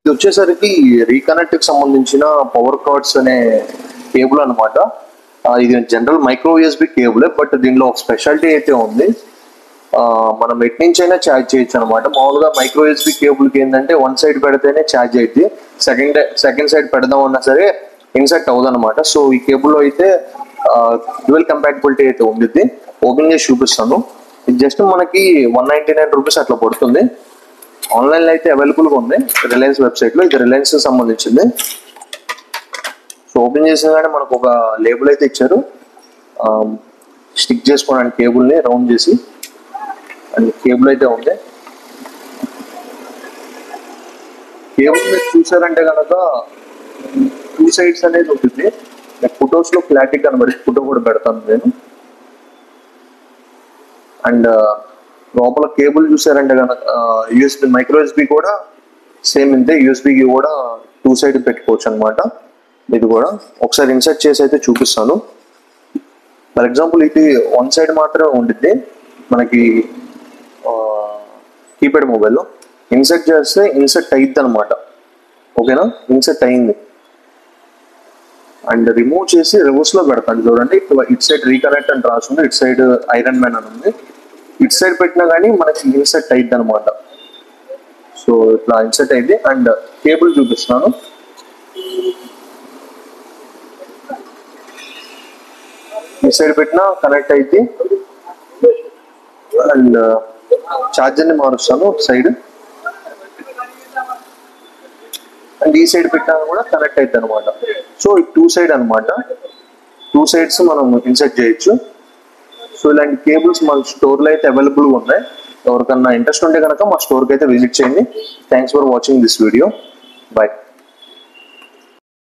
వచ్చేసరికి రీకనెక్ట్ కి సంబంధించిన పవర్ కార్డ్స్ అనే కేబుల్ అనమాట ఇది general micro USB cable but దీనిలో ఒక స్పెషాలిటీ అయితే ఉంది ఆ, మనం ఎటు నుంచి అయినా ఛార్జ్ చేయొచ్చు అనమాట మామూలుగా మైక్రో యూఎస్బి కేబుల్కి ఏంటంటే వన్ సైడ్ పెడితేనే ఛార్జ్ అయితే సెకండ్ సెకండ్ సైడ్ పెడదాం అన్నా సరే ఇన్సెక్ట్ అవ్వదు అనమాట సో ఈ కేబుల్లో అయితే డ్యువల్ కంపాటబిలిటీ అయితే ఉండిద్ది ఓపెన్ చేసి చూపిస్తాను ఇది జస్ట్ మనకి వన్ నైన్టీ నైన్ రూపీస్ అట్లా పడుతుంది ఆన్లైన్ లో అయితే అవైలబుల్ గా ఉంది రిలయన్స్ వెబ్సైట్ లో ఇది రిలయన్స్ సంబంధించింది సో ఓపెన్ చేసిన మనకు ఒక లేబుల్ అయితే ఇచ్చారు స్టిక్ చేసుకోవడానికి కేబుల్ ని రౌండ్ చేసి అండ్ కేబుల్ అయితే ఉంది కేబుల్ మీరు చూసారంటే కనుక టూ సైడ్స్ అనేది ఉంటుంది ఫొటోస్ లో క్లారిటీ కనబడి ఫోటో కూడా పెడతాను నేను అండ్ లోపల కేబుల్ చూసారంటే కనుక యూఎస్బి మైక్రో యూఎస్బి కూడా సేమ్ ఇంతే యూఎస్బికి కూడా టూ సైడ్ పెట్టుకోవచ్చు అనమాట ఇది కూడా ఒకసారి ఇన్సర్ట్ చేసి అయితే చూపిస్తాను ఫర్ ఎగ్జాంపుల్ ఇది వన్ సైడ్ మాత్రమే ఉండిద్ది మనకి కీప్యాడ్ మొబైల్లో ఇన్సర్ట్ చేస్తే ఇన్సర్ట్ అయ్యిద్ది అనమాట ఓకేనా ఇన్సర్ట్ అయింది అండ్ రిమూవ్ చేసి రివర్స్ లో పెడతాను చూడండి ఇటు ఇట్ సైడ్ రీకనెక్ట్ అని రాస్తుంది ఇట్ సైడ్ ఐరన్ మ్యాన్ అని ఉంది ఇట్ సైడ్ పెట్టినా కానీ మనకి ఇన్సెట్ అయింది అనమాట సో ఇట్లా ఇన్సెట్ అయింది అండ్ కేబుల్ చూపిస్తున్నాను ఈ సైడ్ పెట్టినా కనెక్ట్ అయితే అండ్ చార్జర్ ని మారుస్తాను సైడ్ అండ్ ఈ సైడ్ పెట్టినా కూడా కనెక్ట్ అవుతుంది అనమాట సో టూ సైడ్ అన్నమాట టూ సైడ్స్ మనం ఇన్సర్ట్ చేయొచ్చు సో ఇలాంటి కేబుల్స్ మన స్టోర్ లో అయితే అవైలబుల్ గా ఉన్నాయి ఎవరికన్నా ఇంట్రెస్ట్ ఉంటే కనుక మా స్టోర్ కి అయితే విజిట్ చేయండి thanks for watching this video bye